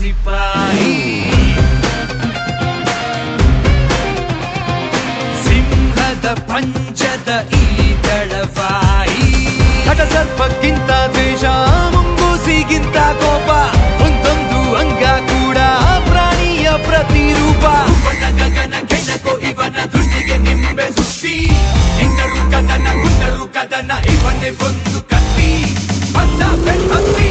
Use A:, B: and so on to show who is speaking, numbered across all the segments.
A: ಸಿಪಾಯಿ ಸಿಂಹದ ಪಂಚದ ಈ ದಳವಾಯಿ ಹಠ ಸರ್ಪಕ್ಕಿಂತ ದ್ವೇಷ ಮುಂಗೂಸಿಗಿಂತ ಕೋಪ ಒಂದೊಂದು ಅಂಗ ಕೂಡ ಪ್ರಾಣಿಯ ಪ್ರತಿರೂಪ
B: ಇವನ ಗಗನ ಕೆಣಕೋ ಇವನ ದೃಷ್ಟಿಗೆ ನಿಂಬೆ ಸುತ್ತಿ ಹೆಂಗರು ಕದನ ಗುಂಡರು ಕದನ ಇವನೇ ಒಂದು ಕತ್ತಿ ಬಂದ ಬೆನ್ನತ್ತಿ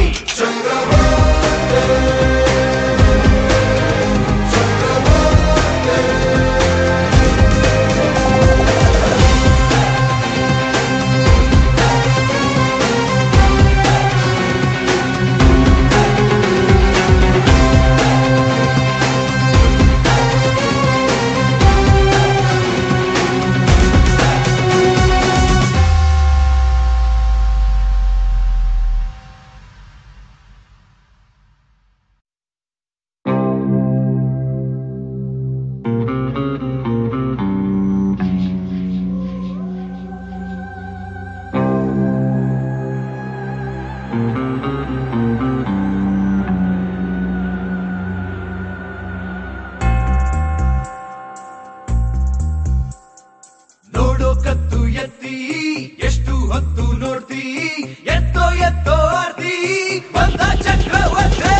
B: ನೋಡೋ ಕತ್ತು ಎತ್ತಿ ಎಷ್ಟು ಹೊತ್ತು ನೋಡ್ತಿ ಎತ್ತೋ ಎತ್ತೋ ಆರ್ತಿ ಬಂದ ಚಕ್ರವರ್ತಿ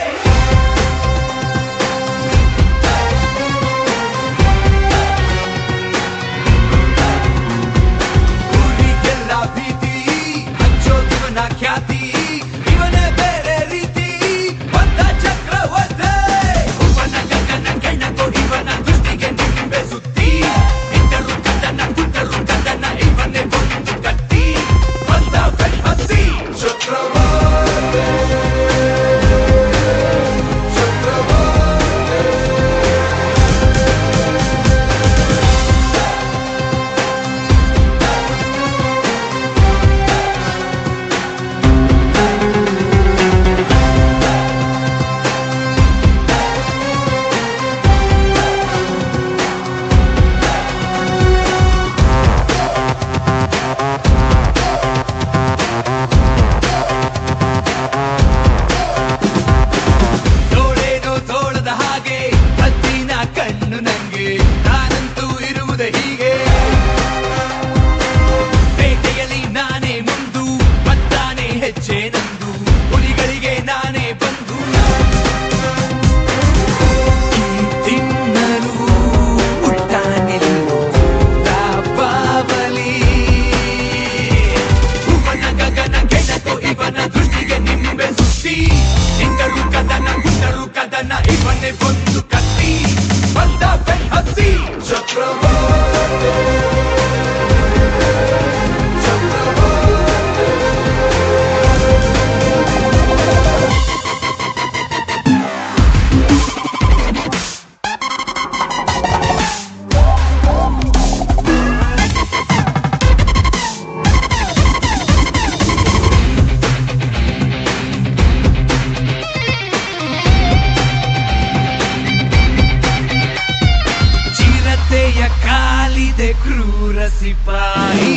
B: ಊರಿಗೆಲ್ಲ ಭೀತಿ ಹಂಚೋದಿವನ ಖ್ಯಾತಿ ಇವನೇ ಬೇರೆ ರೀತಿ ಬಂದ ಚಕ್ರವರ್ತಿ ಇವನ ಗಗನ ಕೆಣಕೋ ಇವನ ದೃಷ್ಟಿಗೆ ನಿಂಬೆ ಸುತ್ತಿ ಇಟ್ಟರು ಕದನ ಗುಂಡರು ಕದನ ಇವನೇ ಒಂದು ಕತ್ತಿ ಬಂದ ಬೆನ್ನತ್ತಿ ಚಕ್ರವರ್ತಿ ನೋಡೇನೋ ತೋಳದ ಹಾಗೆ ಹದ್ದಿನ ಕಣ್ಣು ನಂಗೆ ನಾನಂತೂ ಇರುವುದೇ ಹೀಗೆ ಬೇಟೆಯಲ್ಲಿ ನಾನೇ ಮುಂದು ಮತ್ತಾನೆ ಹೆಜ್ಜೆ ನಂದು ಹುಲಿಗಳಿಗೆ ನಾನೇ ಬಂದು ತಿನ್ನಲು ಉಲ್ಟಾನೆಲ್ಲು ಬಾವಲಿ ಹೂವನ ಗಗನ ಕೆಣಕೋ ಇವನ ದೃಷ್ಟಿಗೆ ನಿಂಬೆ ಸುತ್ತಿ ಹೆಂಗರು ಕದನ ಗುಂಡರು ಕದನ ಇವನೇ ಒಂದು ಕತ್ತಿ ಬಂದ ಬೆನ್ನತ್ತಿ ಚಕ್ರವರ್ತಿ ಚಿರತೆಯ ಕಾಲಿದೆ ಕ್ರೂರ ಸಿಪಾಯಿ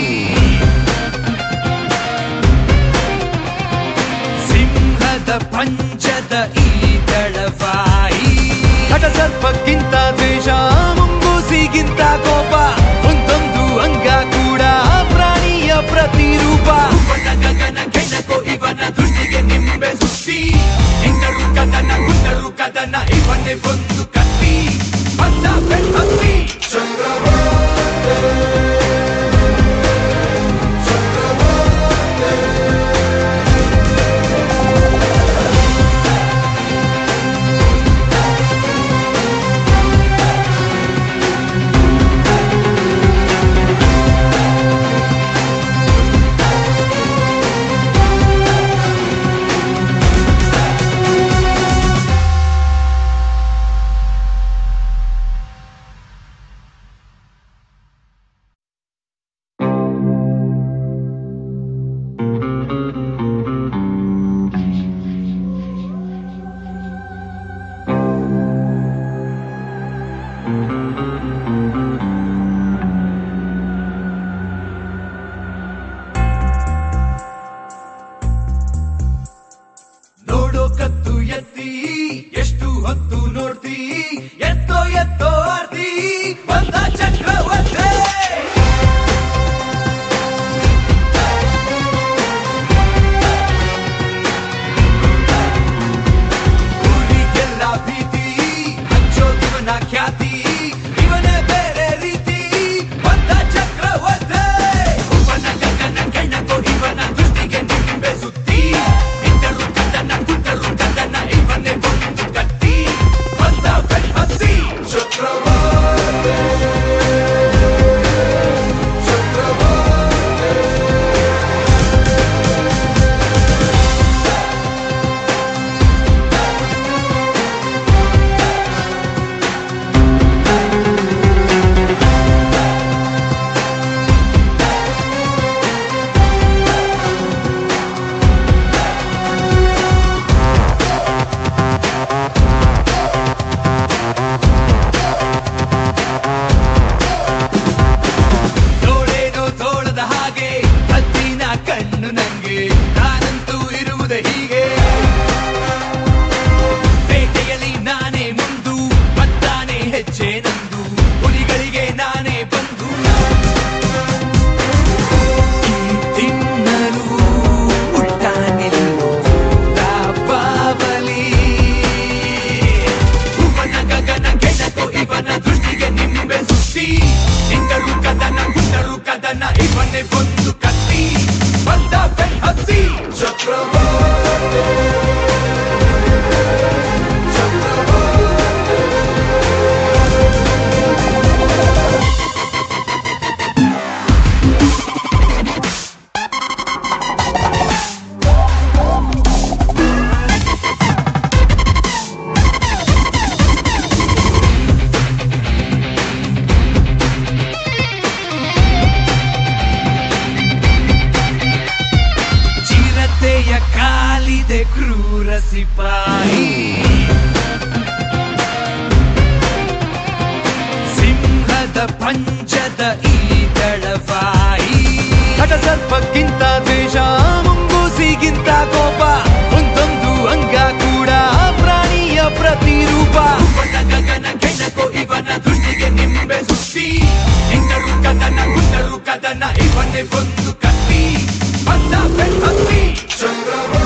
B: ಸಿಂಹದ ಪಂಚದ ಈ ದಳವಾಯಿ ಹಠ ಸರ್ಪಕ್ಕಿಂತ ದ್ವೇಷ ಮುಂಗೂಸಿಗಿಂತ ಕೋಪ ಒಂದೊಂದು ಅಂಗ ಕೂಡ ಪ್ರಾಣಿಯ ಪ್ರತಿರೂಪ ಇವನ ಗಗನ ಕೆಣಕೋ ಇವನ ದೃಷ್ಟಿಗೆ ನಿಂಬೆ ಸುತ್ತಿ ಹೆಂಗರು ಕದನ ಗುಂಡರು ಕದನ ಇವನೇ ಒಂದು ಕತ್ತಿ ಬಂದ ಬೆನ್ನತ್ತಿ ಚಕ್ರವರ್ತಿ
A: ಕಣ್ಣು ನಂಗೆ ನಾನಂತೂ ಇರುವುದೇ ಹೀಗೆ ಬೇಟೆಯಲ್ಲಿ ನಾನೇ ಮುಂದು ಮತ್ತಾನೆ ಹೆಜ್ಜೆ ನಂದು ಹುಲಿಗಳಿಗೆ ನಾನೇ ಬಂದು ಈ ತಿನ್ನಲು ಉಲ್ಟಾ ನಿಲ್ಲು ಬಾವಲಿ ಭುವನ ಗಗನ ಕೆಣಕೋ ಇವನ ದೃಷ್ಟಿಗೆ ನಿಂಬೆ ಸುತ್ತಿ ಎಂದರು ಕದನ ಗುಂಡರು ಕದನ ಇವನೇ ಒಂದು ಕತ್ತಿ ಬಂದ ಬೆನ್ ಹತ್ತಿ ಚಕ್ರವೋ ಚಿರತೆಯ ಕಾಲಿದೆ ಕ್ರೂರ ಸಿಪಾಯಿ ಸಿಂಹದ ಪಂಚದ ಈ ತಳವಾಯಿ ಸರ್ಪಕ್ಕಿಂತ ದ್ವೇಷ ಮುಂಗೂಸಿಗಿಂತ ಕೋಪ ಒಂದೊಂದು ಅಂಗ ಕೂಡ ಪ್ರಾಣಿಯ ಪ್ರತಿರೂಪ ಭುವನ ಗಗನ ಕೆಣಕೋ ಇವನ ದೃಷ್ಟಿಗೆ ನಿಂಬೆ ಸುತ್ತಿ ಎಂದರು ಕದನ ಗುಂಡರು ಕದನ ಇವನೇ ಒಂದು ಕತ್ತಿ ಬಂದ ಬೆನ್ ಹತ್ತಿ ಚಂದ್ರವೋ